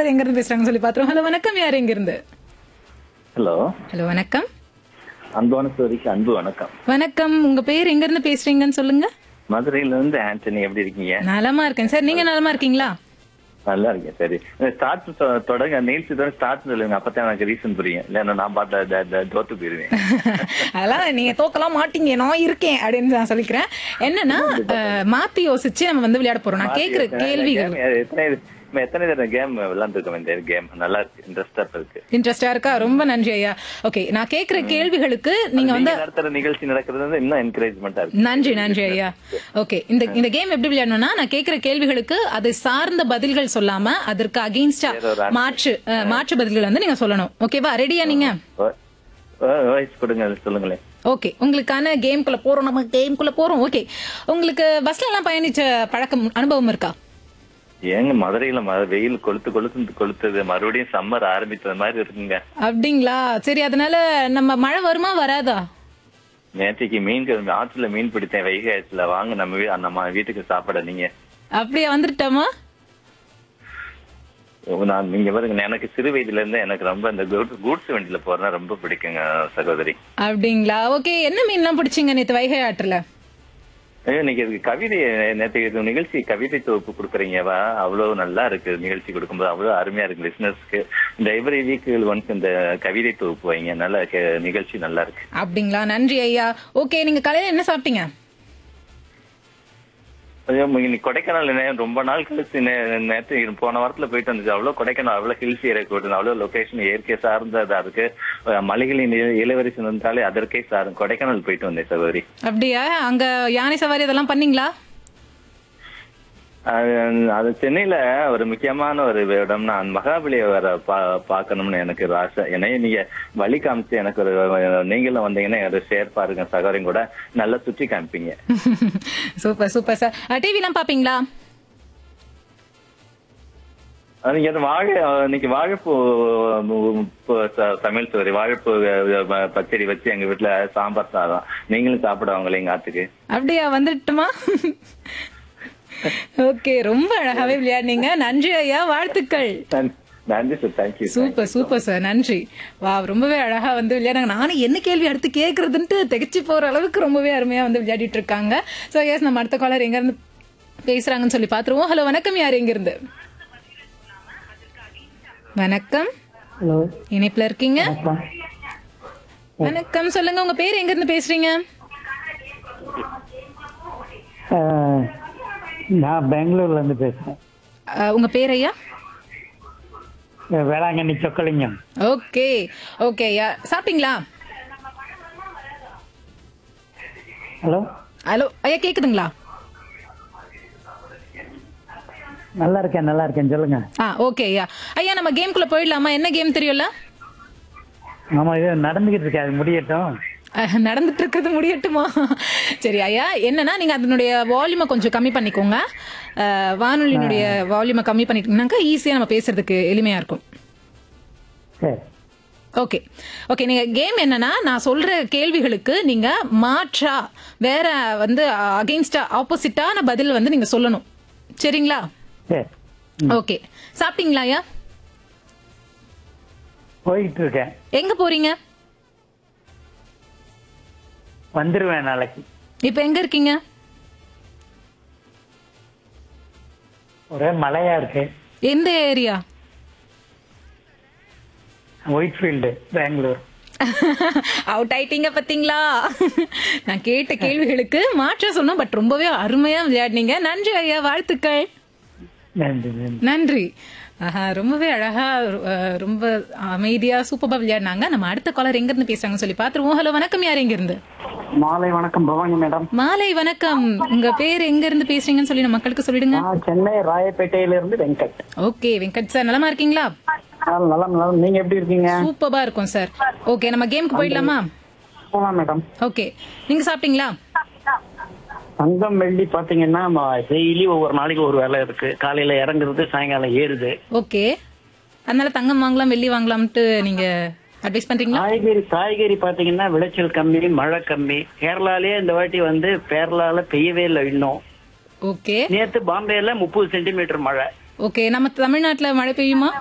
collar எங்க இருந்து பேசுறாங்கன்னு சொல்லி பாத்துருவோம் ஹலோ வணக்கம் யார் எங்க இருந்து ஹலோ ஹலோ வணக்கம் அன்பான சோரிக்கு அன்பு வணக்கம் வணக்கம் உங்க பேர் எங்க இருந்து பேசுறீங்கன்னு சொல்லுங்க மதுரையில இருந்து ஆண்டனி எப்படி இருக்கீங்க நலமா இருக்கேன் சார் நீங்க நலமா இருக்கீங்களா நல்லா இருக்கேன் சரி ஸ்டார்ட் தொடங்க நீல்ஸ் தொடங்க ஸ்டார்ட் சொல்லுங்க அப்பதான் எனக்கு ரீசன் புரியும் இல்லைன்னா நான் பார்த்த தோத்து போயிருவேன் அதெல்லாம் நீங்க தோக்கலாம் மாட்டீங்க நான் இருக்கேன் அப்படின்னு நான் சொல்லிக்கிறேன் என்னன்னா அஹ், மாத்தி யோசிச்சு நம்ம வந்து விளையாட போறோம் நான் கேக்குற கேள்விகள் Game எத்தனை நம்ம எத்தனை தடவை கேம் விளையாண்டுருக்கோம் இந்த கேம் நல்லா இருக்கு இன்ட்ரெஸ்டா இருக்கு இன்ட்ரெஸ்டா இருக்கா ரொம்ப நன்றி ஐயா ஓகே நான் கேக்குற கேள்விகளுக்கு நீங்க நீங்க வந்து நடத்துற நிகழ்ச்சி நடக்கிறது வந்து இன்னும் என்கரேஜ்மெண்டா இருக்கு நன்றி நன்றி ஐயா ஓகே இந்த இந்த கேம் எப்படி விளையாடணும்னா நான் கேக்குற கேள்விகளுக்கு அது சார்ந்த பதில்கள் சொல்லாம அதற்கு அகெயின்ஸ்டா மாற்று அஹ், மாற்று பதில்கள் வந்து நீங்க சொல்லணும் ஓகேவா ரெடியா நீங்க வாய்ஸ் கொடுங்க சொல்லுங்களேன் ஓகே உங்களுக்கான கேம்குள்ள போறோம் நம்ம கேம்குள்ள போறோம் ஓகே உங்களுக்கு பஸ்ல எல்லாம் பயணிச்ச பழக்கம் அனுபவம் இருக்கா ஏங்க மதுரையில ம- வெயில் கொளுத்து கொளுத்து கொளுத்துது மறுபடியும் சம்மர் ஆரம்பிச்சது மாதிரி இருக்குங்க அப்படிங்களா சரி அதனால நம்ம மழை வருமா வராதா நேற்றுக்கு மீன் க- ஆத்துல மீன் பிடித்தேன் வைகை ஆற்றுல வாங்க நம்ம வீ- நம்ம வீட்டுக்கு சாப்பிட நீங்க அப்படியே வந்துட்டோமா நான் நீங்க பாருங்க எனக்கு சிறு வயதுல இருந்து எனக்கு ரொம்ப இந்த கூட்ஸ் வண்டியில போறதா ரொம்ப பிடிக்குங்க சகோதரி அப்படிங்களா ஓகே என்ன மீன்லாம் பிடிச்சிங்க நேத்து வைகை ஆற்றுல ஐயோ, இன்னைக்கு இதுக்கு கவிதை நேற்று இது நிகழ்ச்சி கவிதை தொகுப்பு கொடுக்குறீங்கவா அவ்வளவு நல்லா இருக்கு நிகழ்ச்சி கொடுக்கும்போது அவ்வளவு அருமையா இருக்கு லிசனர்ஸ்க்கு இந்த எவ்ரி வீக் ஒன்ஸ் இந்த கவிதை தொகுப்பு வைங்க நல்ல கே- நிகழ்ச்சி நல்லா இருக்கு அப்படிங்களா நன்றி ஐயா ஓகே நீங்க காலையில என்ன சாப்பிட்டீங்க ஐயோ, இன்னைக்கு கொடைக்கானல் நே- ரொம்ப நாள் கழிச்சு நே- நேத்து இரு- போன வாரத்துல போயிட்டு வந்துச்சு அவ்வளவு கொடைக்கானல் அவ்வளவு ஹில்ஸ் ஏரியா போயிட்டு அவ்வளவு லொகேஷன் இயற்கை சார்ந்தது அதுக்கு அஹ், மலைகளின் இ- இளவரசி இருந்தாலே அதற்கே சார் கொடைக்கானல் போயிட்டு வந்தேன் சகோதரி அப்படியா அங்க யானை சவாரி அதெல்லாம் பண்ணீங்களா அது அது சென்னையில ஒரு முக்கியமான ஒரு இடம்னா அந்த மகாபலியை வர பா பார்க்கணும்னு எனக்கு ஒரு ஆசை ஏன்னா நீங்க வழி காமிச்சு எனக்கு ஒரு நீங்களும் வந்தீங்கன்னா ஒரு ஷேர் பாருங்க சகோதரியும் கூட நல்லா சுற்றி காமிப்பீங்க சூப்பர் சூப்பர் சார் டிவி எல்லாம் பாப்பீங்களா அது நீங்க அந்த வாழை இன்னைக்கு வாழைப்பூ பூ ச- சமையல் சோறு வாழைப்பூ அஹ், ப- பச்சடி வச்சு எங்க வீட்டுல சாம்பார் சாதம் நீங்களும் சாப்பிடுவாங்களே எங்க ஆத்துக்கு அப்படியா வந்துட்டுமா ஓகே ரொம்ப அழகாவே விளையாடுனீங்க நன்றி ஐயா வாழ்த்துக்கள் நன்- நன்றி sir thank you super super sir நன்றி வா ரொம்பவே அழகா வந்து விளையாடுங்க நானும் என்ன கேள்வி அடுத்து கேக்குறதுன்ட்டு திகச்சு போற அளவுக்கு ரொம்பவே அருமையா வந்து விளையாடிட்டு இருக்காங்க சோ எஸ் நம்ம அடுத்த காலர் எங்க இருந்து பேசுறாங்கன்னு சொல்லி பாத்துருவோம் ஹலோ வணக்கம் யார் எங்க இருந்து வணக்கம் ஹலோ இணைப்புல இருக்கீங்க வணக்கம் வணக்கம் சொல்லுங்க உங்க பேர் எங்க இருந்து பேசுறீங்க அஹ், நான் பெங்களூர்ல இருந்து பேசுறேன் அஹ், உங்க பேர் ஐயா அஹ், வேளாங்கண்ணி சொக்கலிங்கம் ஓகே ஓகே ஐயா சாப்பிட்டீங்களா ஹலோ ஹலோ ஐயா கேக்குதுங்களா நல்லா இருக்கேன் நல்லா இருக்கேன் சொல்லுங்க ஆ ஓகே ஐயா ஐயா நம்ம கேம்குள்ள போயிடலாமா என்ன கேம் தெரியும்ல ஆமா இது நடந்துகிட்டு இருக்கு அது முடியட்டும் அஹ், நடந்துட்டு இருக்கிறது முடியட்டுமா சரி ஐயா என்னன்னா நீங்க அதனுடைய வால்யூமை கொஞ்சம் கம்மி பண்ணிக்கோங்க அஹ், வானொலியினுடைய வால்யூமை கம்மி பண்ணிட்டீங்கன்னாக்கா ஈஸியா நம்ம பேசுறதுக்கு எளிமையா இருக்கும் சரி ஓகே ஓகே நீங்க கேம் என்னன்னா நான் சொல்ற கேள்விகளுக்கு நீங்க மாற்றா வேற வந்து அகைன்ஸ்டா ஆப்போசிட்டான பதில் வந்து நீங்க சொல்லணும் சரிங்களா சரி ஓகே சாப்பிட்டீங்களா ஐயா போயிட்டு இருக்கேன் எங்க போறீங்க வந்துருவேன் நாளைக்கு இப்ப எங்க இருக்கீங்க ஒரே மழையா இருக்கு எந்த area Whitefield Bangalore out ஆயிட்டீங்க பாத்தீங்களா நான் கேட்ட கேள்விகளுக்கு மாற்ற சொன்னோம் பட் ரொம்பவே அருமையா விளையாடினீங்க நன்றி ஐயா வாழ்த்துக்கள் நன்றி நன்றி நன்றி ஆஹா ரொம்பவே அழகா அஹ், ரொம்ப அமைதியா சூப்பரா விளையாடினாங்க நம்ம அடுத்த காலர் எங்க இருந்து பேசுறாங்கன்னு சொல்லி பாத்துருவோம் ஹலோ வணக்கம் யார் எங்க இருந்து மாலை வணக்கம் பவானி மேடம் மாலை வணக்கம் உங்க பேர் எங்க இருந்து பேசுறீங்கன்னு சொல்லி நம்ம மக்களுக்கு சொல்லிடுங்க நான் சென்னை ராயப்பேட்டையில இருந்து வெங்கட் ஓகே வெங்கட் சார் நலமா இருக்கீங்களா ஆ, நலம் நலம் நீங்க எப்படி இருக்கீங்க சூப்பரா இருக்கும் சார் ஓகே நம்ம கேமுக்கு போயிடலாமா போலாம் மேடம் ஓகே நீங்க சாப்பிட்டீங்களா தங்கம் வெள்ளி பாத்தீங்கன்னா டெய்லி ஒவ்வொரு நாளைக்கு ஒரு வேலை இருக்கு காலையில இறங்குறது சாயங்காலம் ஏறுது ஓகே அதனால தங்கம் வாங்கலாம் வெள்ளி வாங்கலாம்ட்டு நீங்க அட்வைஸ் பண்றீங்களா காய்கறி காய்கறி பாத்தீங்கன்னா விளைச்சல் கம்மி மழை கம்மி கேரளாலயே இந்த வாட்டி வந்து கேரளால பெய்யவே இல்லை இன்னும் ஓகே நேத்து பாம்பேல முப்பது சென்டிமீட்டர் மழை ஓகே நம்ம தமிழ்நாட்டுல மழை பெய்யுமா